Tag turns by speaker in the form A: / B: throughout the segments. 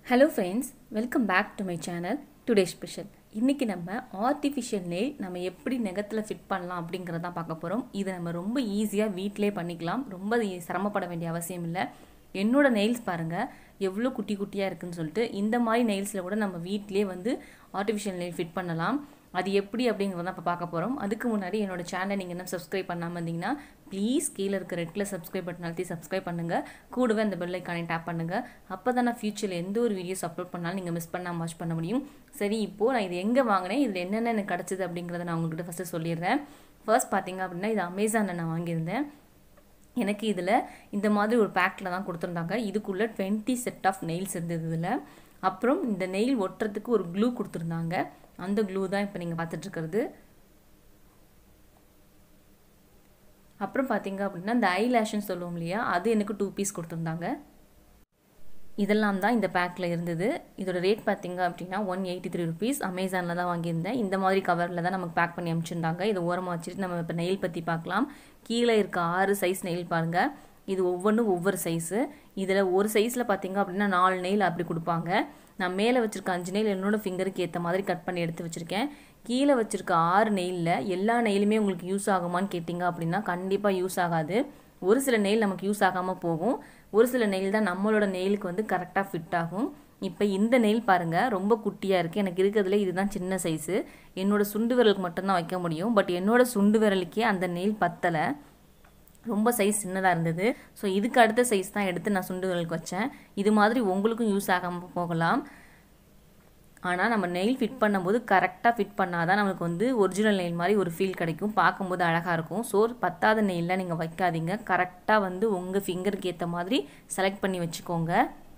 A: hello friends welcome back to my channel today special இன்றைக்கி நம்ம artificial nail நம்ம எப்படி நெகத்தில் ஃபிட் பண்ணலாம் அப்படிங்கிறத பார்க்க போகிறோம் இதை நம்ம ரொம்ப ஈஸியாக வீட்டிலே பண்ணிக்கலாம் ரொம்ப இது சிரமப்பட வேண்டிய அவசியம் இல்லை என்னோட நெயில்ஸ் பாருங்கள் எவ்வளோ குட்டி குட்டியாக இருக்குன்னு சொல்லிட்டு இந்த மாதிரி நெயில்ஸில் கூட நம்ம வீட்டிலே வந்து ஆர்டிஃபிஷியல் நெயில் ஃபிட் பண்ணலாம் அது எப்படி அப்படிங்கிறத இப்போ பார்க்க போகிறோம் அதுக்கு முன்னாடி என்னோட சேனலை நீங்கள் என்ன சப்ஸ்கிரைப் பண்ணாமல் இருந்தீங்கன்னா ப்ளீஸ் கீழே இருக்க ரெட் கலர் சப்ஸ்கிரைப் பட்டன் அழுத்தி சப்ஸ்கிரைப் பண்ணுங்கள் கூடவே அந்த பெல் ஐக்கானை டேப் பண்ணுங்கள் அப்போ தான் நான் ஃபியூச்சரில் எந்த ஒரு வீடியோஸ் அப்லோட் பண்ணாலும் நீங்கள் மிஸ் பண்ணாமல் வாட்ச் பண்ண முடியும் சரி இப்போது நான் இது எங்கே வாங்கினேன் இதில் என்னென்ன எனக்கு கிடச்சிது அப்படிங்கிறத நான் உங்கள்கிட்ட ஃபஸ்ட்டு சொல்லிடுறேன் ஃபர்ஸ்ட் பார்த்தீங்க அப்படின்னா இது அமேசானில் நான் வாங்கியிருந்தேன் எனக்கு இதில் இந்த மாதிரி ஒரு பேக்கில் தான் கொடுத்துருந்தாங்க இதுக்குள்ளே டுவெண்ட்டி செட் ஆஃப் நெயில்ஸ் இருந்தது இதில் அப்புறம் இந்த நெயில் ஒட்டுறதுக்கு ஒரு க்ளூ கொடுத்துருந்தாங்க அந்த க்ளூ தான் இப்போ நீங்கள் பார்த்துட்ருக்கிறது அப்புறம் பார்த்தீங்க அப்படின்னா இந்த ஐ லேஷன் சொல்லுவோம் இல்லையா அது எனக்கு டூ பீஸ் கொடுத்துருந்தாங்க இதெல்லாம் தான் இந்த பேக்கில் இருந்தது இதோட ரேட் பார்த்தீங்க அப்படின்னா ஒன் எயிட்டி த்ரீ ருபீஸ் அமேசானில் தான் வாங்கியிருந்தேன் இந்த மாதிரி கவரில் தான் நமக்கு பேக் பண்ணி அனுப்பிச்சிருந்தாங்க இது ஓரமாக வச்சுட்டு நம்ம இப்போ நெயில் பற்றி பார்க்கலாம் கீழே இருக்க ஆறு சைஸ் நெயில் பாருங்கள் இது ஒவ்வொன்றும் ஒவ்வொரு சைஸு இதில் ஒரு சைஸில் பார்த்தீங்க அப்படின்னா நாலு நெயில் அப்படி கொடுப்பாங்க நான் மேலே வச்சுருக்க அஞ்சு நெயில் என்னோடய ஃபிங்கருக்கு ஏற்ற மாதிரி கட் பண்ணி எடுத்து வச்சுருக்கேன் கீழே வச்சுருக்க ஆறு நெயிலில் எல்லா நெயிலுமே உங்களுக்கு யூஸ் ஆகுமான்னு கேட்டிங்க அப்படின்னா கண்டிப்பாக யூஸ் ஆகாது ஒரு சில நெயில் நமக்கு யூஸ் ஆகாமல் போகும் ஒரு சில நெயில் தான் நம்மளோட நெயிலுக்கு வந்து கரெக்டாக ஃபிட் ஆகும் இப்போ இந்த நெயில் பாருங்கள் ரொம்ப குட்டியாக இருக்குது எனக்கு இருக்கிறதுல இதுதான் சின்ன சைஸு என்னோடய சுண்டு விரலுக்கு மட்டும்தான் வைக்க முடியும் பட் என்னோடய சுண்டு விரலுக்கே அந்த நெயில் பத்தலை ரொம்ப சைஸ் சின்னதாக இருந்தது ஸோ இதுக்கு அடுத்த சைஸ் தான் எடுத்து நான் சுண்டு விரலுக்கு வச்சேன் இது மாதிரி உங்களுக்கும் யூஸ் ஆகாமல் போகலாம் ஆனால் நம்ம நெயில் ஃபிட் பண்ணும்போது கரெக்டாக ஃபிட் பண்ணால் தான் நமக்கு வந்து ஒரிஜினல் நெயில் மாதிரி ஒரு ஃபீல் கிடைக்கும் பார்க்கும்போது அழகாக இருக்கும் ஸோ பத்தாத நெயிலில் நீங்கள் வைக்காதீங்க கரெக்டாக வந்து உங்கள் ஃபிங்கருக்கு ஏற்ற மாதிரி செலக்ட் பண்ணி வச்சுக்கோங்க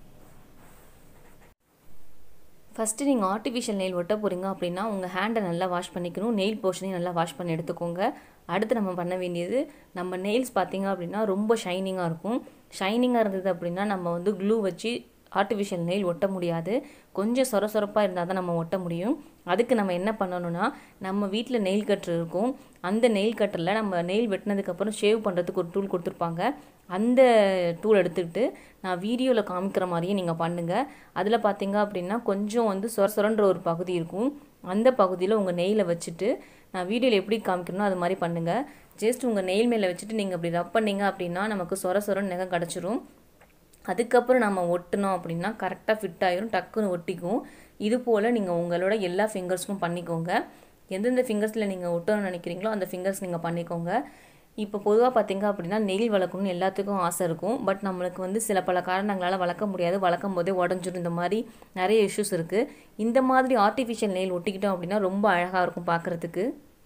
A: ஃபஸ்ட்டு நீங்கள் ஆர்டிஃபிஷியல் நெயில் ஒட்ட போகிறீங்க அப்படின்னா உங்கள் ஹேண்டை நல்லா வாஷ் பண்ணிக்கணும் நெயில் போர்ஷனையும் நல்லா வாஷ் பண்ணி எடுத்துக்கோங்க அடுத்து நம்ம பண்ண வேண்டியது நம்ம நெயில்ஸ் பார்த்திங்க அப்படின்னா ரொம்ப ஷைனிங்காக இருக்கும் ஷைனிங்காக இருந்தது அப்படின்னா நம்ம வந்து க்ளூ வச்சு ஆர்டிஃபிஷியல் நெயில் ஒட்ட முடியாது கொஞ்சம் சொர சொரப்பாக இருந்தால் தான் நம்ம ஒட்ட முடியும் அதுக்கு நம்ம என்ன பண்ணணும்னா நம்ம வீட்டில் நெயில் கட்டர் இருக்கும் அந்த நெயில் கட்டரில் நம்ம நெயில் வெட்டினதுக்கப்புறம் ஷேவ் பண்ணுறதுக்கு ஒரு டூல் கொடுத்துருப்பாங்க அந்த டூல் எடுத்துக்கிட்டு நான் வீடியோவில் காமிக்கிற மாதிரியே நீங்கள் பண்ணுங்கள் அதில் பார்த்தீங்க அப்படின்னா கொஞ்சம் வந்து சொர சொரன்ற ஒரு பகுதி இருக்கும் அந்த பகுதியில் உங்கள் நெயிலை வச்சுட்டு நான் வீடியோவில் எப்படி காமிக்கணும் அது மாதிரி பண்ணுங்கள் ஜஸ்ட் உங்கள் நெயில் மேலே வச்சுட்டு நீங்கள் அப்படி ரப் பண்ணிங்க அப்படின்னா நமக்கு சொர சொரன்னு நெகை கிடச்சிரும் அதுக்கப்புறம் நம்ம ஒட்டினோம் அப்படின்னா கரெக்டாக ஃபிட் ஆகிரும் டக்குன்னு ஒட்டிக்கும் இது போல் நீங்கள் உங்களோட எல்லா ஃபிங்கர்ஸ்க்கும் பண்ணிக்கோங்க எந்தெந்த ஃபிங்கர்ஸில் நீங்கள் ஒட்டணும்னு நினைக்கிறீங்களோ அந்த ஃபிங்கர்ஸ் நீங்கள் பண்ணிக்கோங்க இப்போ பொதுவாக பார்த்தீங்க அப்படின்னா நெயில் வளர்க்கணும்னு எல்லாத்துக்கும் ஆசை இருக்கும் பட் நம்மளுக்கு வந்து சில பல காரணங்களால் வளர்க்க முடியாது வளர்க்கும் போதே உடஞ்சிடும் இந்த மாதிரி நிறைய இஷ்யூஸ் இருக்குது இந்த மாதிரி ஆர்டிஃபிஷியல் நெயில் ஒட்டிக்கிட்டோம் அப்படின்னா ரொம்ப அழகாக இருக்கும் பார்க்குறதுக்கு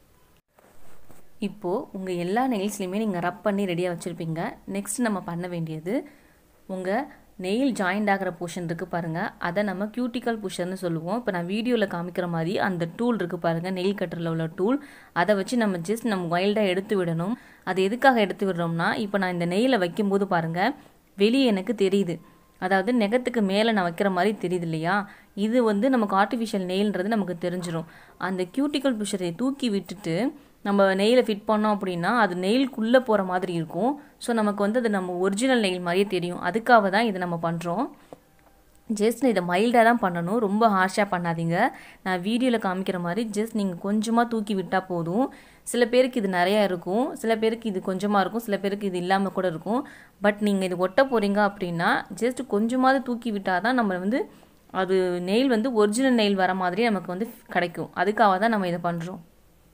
A: இப்போது உங்கள் எல்லா நெயில்ஸ்லையுமே நீங்கள் ரப் பண்ணி ரெடியாக வச்சுருப்பீங்க நெக்ஸ்ட் நம்ம பண்ண வேண்டியது உங்கள் நெயில் ஜாயிண்ட் ஆகிற போர்ஷன் இருக்குது பாருங்கள் அதை நம்ம கியூட்டிக்கல் புஷர்னு சொல்லுவோம் இப்போ நான் வீடியோவில் காமிக்கிற மாதிரி அந்த டூல் இருக்குது பாருங்கள் நெயில் கட்டரில் உள்ள டூல் அதை வச்சு நம்ம ஜஸ்ட் நம்ம வைல்டாக எடுத்து விடணும் அது எதுக்காக எடுத்து விடுறோம்னா இப்போ நான் இந்த நெயிலை வைக்கும்போது பாருங்கள் வெளியே எனக்கு தெரியுது அதாவது நெகத்துக்கு மேலே நான் வைக்கிற மாதிரி தெரியுது இல்லையா இது வந்து நமக்கு ஆர்டிஃபிஷியல் நெயில்ன்றது நமக்கு தெரிஞ்சிடும் அந்த கியூட்டிக்கல் புஷரை தூக்கி விட்டுட்டு நம்ம நெயிலை ஃபிட் பண்ணோம் அப்படின்னா அது நெயிலுக்குள்ளே போகிற மாதிரி இருக்கும் ஸோ நமக்கு வந்து அது நம்ம ஒரிஜினல் நெயில் மாதிரியே தெரியும் அதுக்காக தான் இதை நம்ம பண்ணுறோம் ஜஸ்ட் இதை மைல்டாக தான் பண்ணணும் ரொம்ப ஹார்ஷாக பண்ணாதீங்க நான் வீடியோவில் காமிக்கிற மாதிரி ஜஸ்ட் நீங்கள் கொஞ்சமாக தூக்கி விட்டால் போதும் சில பேருக்கு இது நிறையா இருக்கும் சில பேருக்கு இது கொஞ்சமாக இருக்கும் சில பேருக்கு இது இல்லாமல் கூட இருக்கும் பட் நீங்கள் இது ஒட்ட போகிறீங்க அப்படின்னா ஜஸ்ட் கொஞ்சமாவது தூக்கி விட்டால் தான் நம்ம வந்து அது நெயில் வந்து ஒரிஜினல் நெயில் வர மாதிரி நமக்கு வந்து கிடைக்கும் அதுக்காக தான் நம்ம இதை பண்ணுறோம்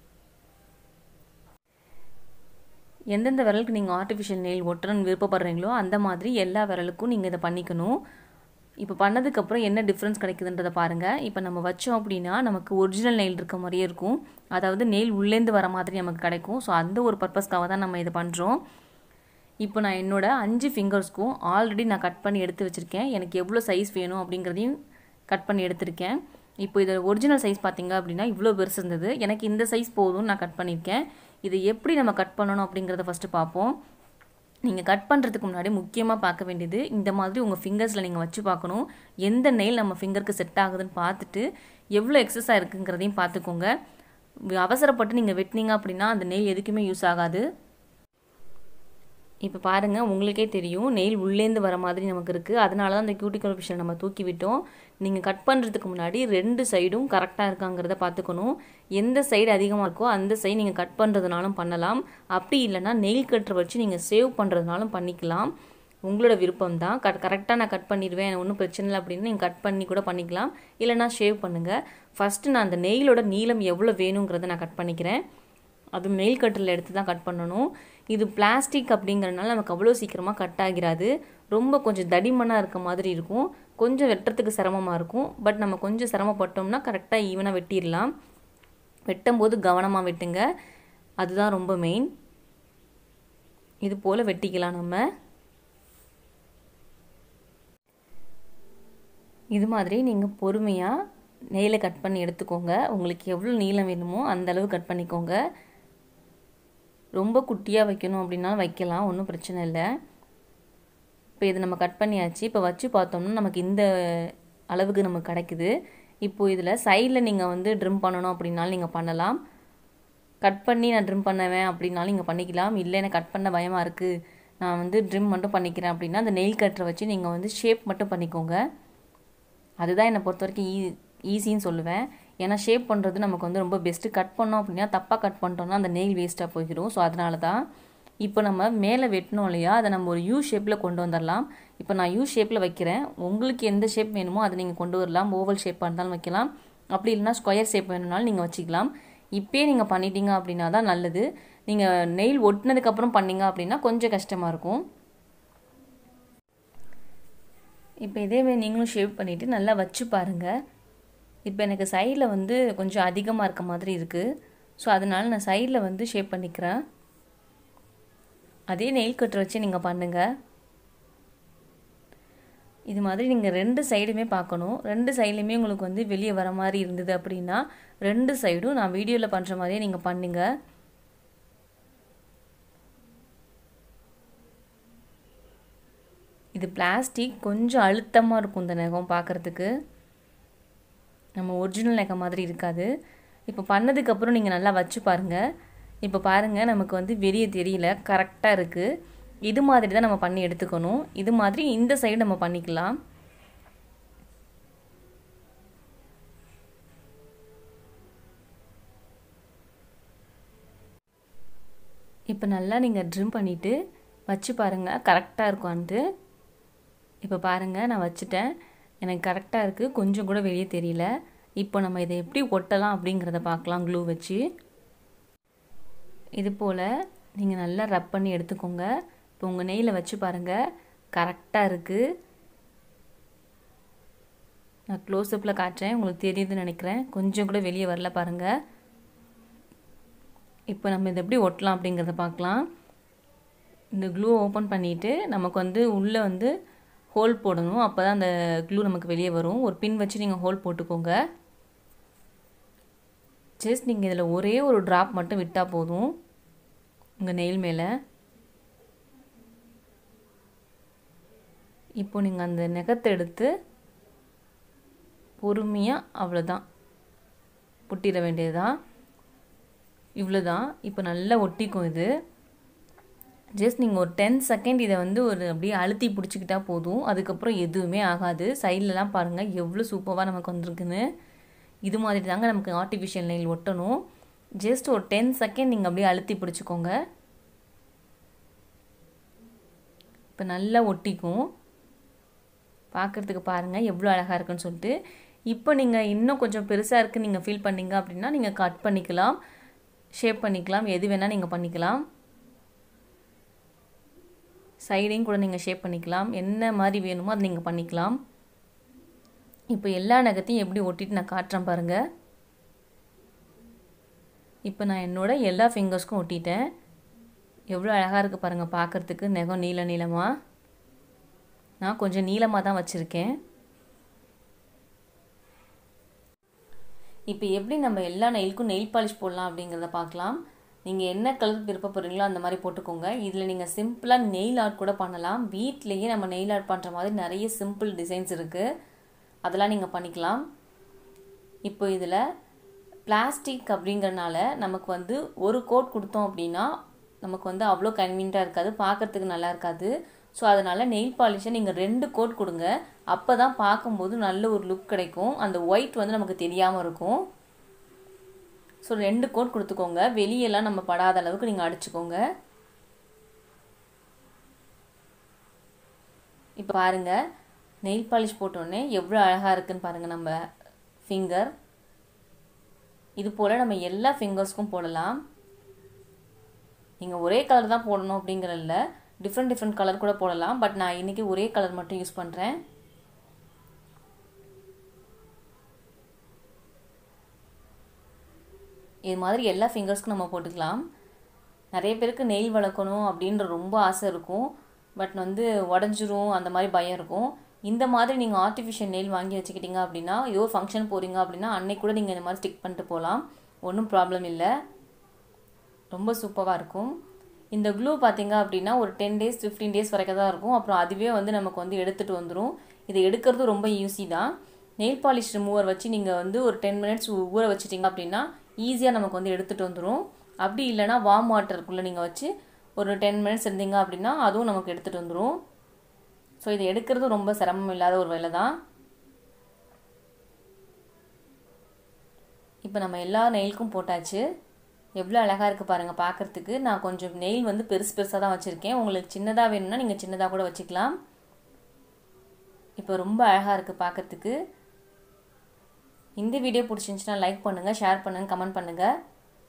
A: எந்தெந்த விரலுக்கு நீங்கள் ஆர்டிஃபிஷியல் நெயில் ஒட்டணும்னு விருப்பப்படுறீங்களோ அந்த மாதிரி எல்லா விரலுக்கும் நீங்கள் இதை பண்ணிக்கணும் இப்போ பண்ணதுக்கப்புறம் என்ன டிஃப்ரென்ஸ் கிடைக்குதுன்றதை பாருங்கள் இப்போ நம்ம வச்சோம் அப்படின்னா நமக்கு ஒரிஜினல் நெயில் இருக்க மாதிரியே இருக்கும் அதாவது நெயில் உள்ளேருந்து வர மாதிரி நமக்கு கிடைக்கும் ஸோ அந்த ஒரு பர்பஸ்க்காக தான் நம்ம இதை பண்ணுறோம் இப்போ நான் என்னோட அஞ்சு ஃபிங்கர்ஸ்க்கும் ஆல்ரெடி நான் கட் பண்ணி எடுத்து வச்சுருக்கேன் எனக்கு எவ்வளோ சைஸ் வேணும் அப்படிங்கிறதையும் கட் பண்ணி எடுத்திருக்கேன் இப்போ இதோட ஒரிஜினல் சைஸ் பார்த்தீங்க அப்படின்னா இவ்வளோ பெருசு இருந்தது எனக்கு இந்த சைஸ் போதும்னு நான் கட் பண்ணியிருக்கேன் இதை எப்படி நம்ம கட் பண்ணணும் அப்படிங்கிறத ஃபஸ்ட்டு பார்ப்போம் நீங்கள் கட் பண்ணுறதுக்கு முன்னாடி முக்கியமாக பார்க்க வேண்டியது இந்த மாதிரி உங்கள் ஃபிங்கர்ஸில் நீங்கள் வச்சு பார்க்கணும் எந்த நெயில் நம்ம ஃபிங்கருக்கு செட் ஆகுதுன்னு பார்த்துட்டு எவ்வளோ எக்ஸஸாக இருக்குங்கிறதையும் பார்த்துக்கோங்க அவசரப்பட்டு நீங்கள் வெட்டினீங்க அப்படின்னா அந்த நெயில் எதுக்குமே யூஸ் ஆகாது இப்போ பாருங்கள் உங்களுக்கே தெரியும் நெயில் உள்ளேந்து வர மாதிரி நமக்கு இருக்குது அதனால தான் அந்த கியூட்டிக்கல் ஃபிஷரை நம்ம தூக்கி விட்டோம் நீங்கள் கட் பண்ணுறதுக்கு முன்னாடி ரெண்டு சைடும் கரெக்டாக இருக்காங்கிறத பார்த்துக்கணும் எந்த சைடு அதிகமாக இருக்கோ அந்த சைடு நீங்கள் கட் பண்ணுறதுனாலும் பண்ணலாம் அப்படி இல்லைன்னா நெயில் கட்டரை வச்சு நீங்கள் சேவ் பண்ணுறதுனாலும் பண்ணிக்கலாம் உங்களோட விருப்பம் தான் கட் கரெக்டாக நான் கட் பண்ணிடுவேன் ஒன்றும் பிரச்சனை இல்லை அப்படின்னு நீங்கள் கட் பண்ணி கூட பண்ணிக்கலாம் இல்லைனா ஷேவ் பண்ணுங்கள் ஃபஸ்ட்டு நான் அந்த நெயிலோட நீளம் எவ்வளோ வேணுங்கிறத நான் கட் பண்ணிக்கிறேன் அது நெயில் கட்டரில் எடுத்து தான் கட் பண்ணணும் இது பிளாஸ்டிக் அப்படிங்கிறனால நமக்கு அவ்வளோ சீக்கிரமாக கட் ஆகிராது ரொம்ப கொஞ்சம் தடிமனாக இருக்க மாதிரி இருக்கும் கொஞ்சம் வெட்டுறதுக்கு சிரமமாக இருக்கும் பட் நம்ம கொஞ்சம் சிரமப்பட்டோம்னா கரெக்டாக ஈவனாக வெட்டிடலாம் வெட்டும்போது கவனமாக வெட்டுங்க அதுதான் ரொம்ப மெயின் இது போல் வெட்டிக்கலாம் நம்ம இது மாதிரி நீங்கள் பொறுமையாக நெயிலை கட் பண்ணி எடுத்துக்கோங்க உங்களுக்கு எவ்வளோ நீளம் வேணுமோ அந்த அளவு கட் பண்ணிக்கோங்க ரொம்ப குட்டியாக வைக்கணும் அப்படின்னாலும் வைக்கலாம் ஒன்றும் பிரச்சனை இல்லை இப்போ இது நம்ம கட் பண்ணியாச்சு இப்போ வச்சு பார்த்தோம்னா நமக்கு இந்த அளவுக்கு நமக்கு கிடைக்குது இப்போது இதில் சைடில் நீங்கள் வந்து ட்ரிம் பண்ணணும் அப்படின்னாலும் நீங்கள் பண்ணலாம் கட் பண்ணி நான் ட்ரிம் பண்ணுவேன் அப்படின்னாலும் நீங்கள் பண்ணிக்கலாம் இல்லை எனக்கு கட் பண்ண பயமாக இருக்குது நான் வந்து ட்ரிம் மட்டும் பண்ணிக்கிறேன் அப்படின்னா அந்த நெயில் கட்டரை வச்சு நீங்கள் வந்து ஷேப் மட்டும் பண்ணிக்கோங்க அதுதான் என்னை பொறுத்த வரைக்கும் ஈ ஈஸின்னு சொல்லுவேன் ஏன்னா ஷேப் பண்ணுறது நமக்கு வந்து ரொம்ப பெஸ்ட்டு கட் பண்ணோம் அப்படின்னா தப்பாக கட் பண்ணிட்டோம்னா அந்த நெயில் வேஸ்ட்டாக போயிடும் ஸோ அதனால தான் இப்போ நம்ம மேலே வெட்டணும் இல்லையா அதை நம்ம ஒரு யூ ஷேப்பில் கொண்டு வந்துடலாம் இப்போ நான் யூ ஷேப்பில் வைக்கிறேன் உங்களுக்கு எந்த ஷேப் வேணுமோ அதை நீங்கள் கொண்டு வரலாம் ஓவல் ஷேப்பாக இருந்தாலும் வைக்கலாம் அப்படி இல்லைனா ஸ்கொயர் ஷேப் வேணும்னாலும் நீங்கள் வச்சுக்கலாம் இப்போயே நீங்கள் பண்ணிட்டீங்க அப்படின்னா தான் நல்லது நீங்கள் நெயில் ஒட்டினதுக்கப்புறம் பண்ணீங்க அப்படின்னா கொஞ்சம் கஷ்டமாக இருக்கும் இப்போ இதேமாதிரி நீங்களும் ஷேப் பண்ணிவிட்டு நல்லா வச்சு பாருங்கள் இப்போ எனக்கு சைடில் வந்து கொஞ்சம் அதிகமாக இருக்க மாதிரி இருக்குது ஸோ அதனால் நான் சைடில் வந்து ஷேப் பண்ணிக்கிறேன் அதே நெயில் கட்டர் வச்சு நீங்கள் பண்ணுங்கள் இது மாதிரி நீங்கள் ரெண்டு சைடுமே பார்க்கணும் ரெண்டு சைட்லையுமே உங்களுக்கு வந்து வெளியே வர மாதிரி இருந்தது அப்படின்னா ரெண்டு சைடும் நான் வீடியோவில் பண்ணுற மாதிரியே நீங்கள் பண்ணுங்க இது பிளாஸ்டிக் கொஞ்சம் அழுத்தமாக இருக்கும் இந்த நகம் பார்க்குறதுக்கு நம்ம ஒரிஜினல் நகை மாதிரி இருக்காது இப்போ பண்ணதுக்கப்புறம் நீங்கள் நல்லா வச்சு பாருங்கள் இப்போ பாருங்கள் நமக்கு வந்து வெளியே தெரியல கரெக்டாக இருக்குது இது மாதிரி தான் நம்ம பண்ணி எடுத்துக்கணும் இது மாதிரி இந்த சைடு நம்ம பண்ணிக்கலாம் இப்போ நல்லா நீங்கள் ட்ரிம் பண்ணிவிட்டு வச்சு பாருங்கள் கரெக்டாக இருக்கும்ன்ட்டு இப்போ பாருங்கள் நான் வச்சுட்டேன் எனக்கு கரெக்டாக இருக்குது கொஞ்சம் கூட வெளியே தெரியல இப்போ நம்ம இதை எப்படி ஒட்டலாம் அப்படிங்கிறத பார்க்கலாம் க்ளூ வச்சு இது போல் நீங்கள் நல்லா ரப் பண்ணி எடுத்துக்கோங்க இப்போ உங்கள் நெய்யில் வச்சு பாருங்கள் கரெக்டாக இருக்குது நான் க்ளோஸ்அப்பில் காட்டுறேன் உங்களுக்கு தெரியுதுன்னு நினைக்கிறேன் கொஞ்சம் கூட வெளியே வரல பாருங்கள் இப்போ நம்ம இதை எப்படி ஒட்டலாம் அப்படிங்கிறத பார்க்கலாம் இந்த க்ளூ ஓப்பன் பண்ணிவிட்டு நமக்கு வந்து உள்ளே வந்து ஹோல் போடணும் அப்போ தான் அந்த க்ளூ நமக்கு வெளியே வரும் ஒரு பின் வச்சு நீங்கள் ஹோல் போட்டுக்கோங்க ஜஸ்ட் நீங்கள் இதில் ஒரே ஒரு ட்ராப் மட்டும் விட்டால் போதும் உங்கள் நெயில் மேலே இப்போ நீங்கள் அந்த நெகத்தை எடுத்து பொறுமையாக அவ்வளோதான் ஒட்டிட வேண்டியதுதான் இவ்வளோ தான் இப்போ நல்லா ஒட்டிக்கும் இது ஜஸ்ட் நீங்கள் ஒரு டென் செகண்ட் இதை வந்து ஒரு அப்படியே அழுத்தி பிடிச்சிக்கிட்டா போதும் அதுக்கப்புறம் எதுவுமே ஆகாது சைட்லலாம் பாருங்கள் எவ்வளோ சூப்பராக நமக்கு வந்திருக்குன்னு இது மாதிரி தாங்க நமக்கு ஆர்டிஃபிஷியல் நெயில் ஒட்டணும் ஜஸ்ட் ஒரு டென் செகண்ட் நீங்கள் அப்படியே அழுத்தி பிடிச்சிக்கோங்க இப்போ நல்லா ஒட்டிக்கும் பார்க்குறதுக்கு பாருங்கள் எவ்வளோ அழகாக இருக்குன்னு சொல்லிட்டு இப்போ நீங்கள் இன்னும் கொஞ்சம் பெருசாக இருக்குன்னு நீங்கள் ஃபீல் பண்ணீங்க அப்படின்னா நீங்கள் கட் பண்ணிக்கலாம் ஷேப் பண்ணிக்கலாம் எது வேணால் நீங்கள் பண்ணிக்கலாம் சைடையும் கூட நீங்கள் ஷேப் பண்ணிக்கலாம் என்ன மாதிரி வேணுமோ அதை நீங்கள் பண்ணிக்கலாம் இப்போ எல்லா நகத்தையும் எப்படி ஒட்டிட்டு நான் காட்டுறேன் பாருங்கள் இப்போ நான் என்னோட எல்லா ஃபிங்கர்ஸ்க்கும் ஒட்டிட்டேன் எவ்வளோ அழகாக இருக்குது பாருங்கள் பார்க்குறதுக்கு நெகம் நீள நீளமாக நான் கொஞ்சம் நீளமாக தான் வச்சுருக்கேன் இப்போ எப்படி நம்ம எல்லா நெயிலுக்கும் நெயில் பாலிஷ் போடலாம் அப்படிங்கிறத பார்க்கலாம் நீங்கள் என்ன கலர் விருப்பப்படுறீங்களோ அந்த மாதிரி போட்டுக்கோங்க இதில் நீங்கள் சிம்பிளாக நெயில் ஆர்ட் கூட பண்ணலாம் வீட்லேயே நம்ம நெயில் ஆர்ட் பண்ணுற மாதிரி நிறைய சிம்பிள் டிசைன்ஸ் இருக்குது அதெல்லாம் நீங்கள் பண்ணிக்கலாம் இப்போ இதில் பிளாஸ்டிக் அப்படிங்கிறனால நமக்கு வந்து ஒரு கோட் கொடுத்தோம் அப்படின்னா நமக்கு வந்து அவ்வளோ கன்வீனியண்ட்டாக இருக்காது பார்க்கறதுக்கு நல்லா இருக்காது ஸோ அதனால் நெயில் பாலிஷை நீங்கள் ரெண்டு கோட் கொடுங்க அப்போ தான் பார்க்கும்போது நல்ல ஒரு லுக் கிடைக்கும் அந்த ஒயிட் வந்து நமக்கு தெரியாமல் இருக்கும் ஸோ ரெண்டு கோட் கொடுத்துக்கோங்க வெளியெல்லாம் நம்ம படாத அளவுக்கு நீங்கள் அடிச்சுக்கோங்க இப்போ பாருங்கள் நெயில் பாலிஷ் போட்டோடனே எவ்வளோ அழகாக இருக்குன்னு பாருங்கள் நம்ம ஃபிங்கர் இது போல் நம்ம எல்லா ஃபிங்கர்ஸ்க்கும் போடலாம் நீங்கள் ஒரே கலர் தான் போடணும் அப்படிங்கிறதில்ல டிஃப்ரெண்ட் டிஃப்ரெண்ட் கலர் கூட போடலாம் பட் நான் இன்றைக்கி ஒரே கலர் மட்டும் யூஸ் பண்ணுறேன் இது மாதிரி எல்லா ஃபிங்கர்ஸ்க்கும் நம்ம போட்டுக்கலாம் நிறைய பேருக்கு நெயில் வளர்க்கணும் அப்படின்ற ரொம்ப ஆசை இருக்கும் பட் வந்து உடஞ்சிரும் அந்த மாதிரி பயம் இருக்கும் இந்த மாதிரி நீங்கள் ஆர்டிஃபிஷியல் நெயில் வாங்கி வச்சுக்கிட்டீங்க அப்படின்னா ஏதோ ஃபங்க்ஷன் போகிறீங்க அப்படின்னா அன்னைக்கு கூட நீங்கள் இந்த மாதிரி ஸ்டிக் பண்ணிட்டு போகலாம் ஒன்றும் ப்ராப்ளம் இல்லை ரொம்ப சூப்பராக இருக்கும் இந்த க்ளூ பார்த்தீங்க அப்படின்னா ஒரு டென் டேஸ் ஃபிஃப்டீன் டேஸ் வரைக்கும் தான் இருக்கும் அப்புறம் அதுவே வந்து நமக்கு வந்து எடுத்துகிட்டு வந்துடும் இதை எடுக்கிறது ரொம்ப ஈஸி தான் நெயில் பாலிஷ் ரிமூவர் வச்சு நீங்கள் வந்து ஒரு டென் மினிட்ஸ் ஊற வச்சிட்டிங்க அப்படின்னா ஈஸியாக நமக்கு வந்து எடுத்துகிட்டு வந்துடும் அப்படி இல்லைனா வார்ம் வாட்டருக்குள்ளே நீங்கள் வச்சு ஒரு டென் மினிட்ஸ் இருந்தீங்க அப்படின்னா அதுவும் நமக்கு எடுத்துகிட்டு வந்துடும் ஸோ இதை எடுக்கிறது ரொம்ப சிரமம் இல்லாத ஒரு வேலை தான் இப்போ நம்ம எல்லா நெயிலுக்கும் போட்டாச்சு எவ்வளோ அழகாக இருக்குது பாருங்கள் பார்க்குறதுக்கு நான் கொஞ்சம் நெயில் வந்து பெருசு பெருசாக தான் வச்சுருக்கேன் உங்களுக்கு சின்னதாக வேணும்னா நீங்கள் சின்னதாக கூட வச்சுக்கலாம் இப்போ ரொம்ப அழகாக இருக்குது பார்க்குறதுக்கு இந்த வீடியோ பிடிச்சிருந்துச்சுன்னா லைக் பண்ணுங்கள் ஷேர் பண்ணுங்கள் கமெண்ட் பண்ணுங்கள்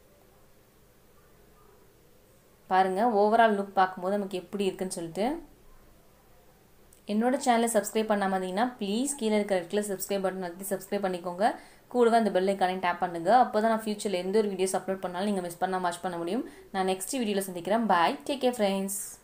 A: பாருங்கள் ஓவரால் லுக் பார்க்கும்போது நமக்கு எப்படி இருக்குன்னு சொல்லிட்டு என்னோட சேனலை சப்ஸ்கிரைப் பண்ணாமல் இருந்தீங்கன்னா ப்ளீஸ் கீழே இருக்கிற இடத்துல சப்ஸ்கிரைப் பட்டன் அழுத்தி சப்ஸ்கிரைப் பண்ணிக்கோங்க கூடவே அந்த பெல் ஐக்கானையும் டேப் பண்ணுங்க அப்போ தான் நான் ஃபியூச்சரில் எந்த ஒரு வீடியோஸ் அப்லோட் பண்ணாலும் நீங்கள் மிஸ் பண்ணால் வாட்ச் பண்ண முடியும் நான் நெக்ஸ்ட் வீடியோவில் சந்திக்கிறேன் பாய் டேக் கேர் ஃப்ரெண்ட்ஸ்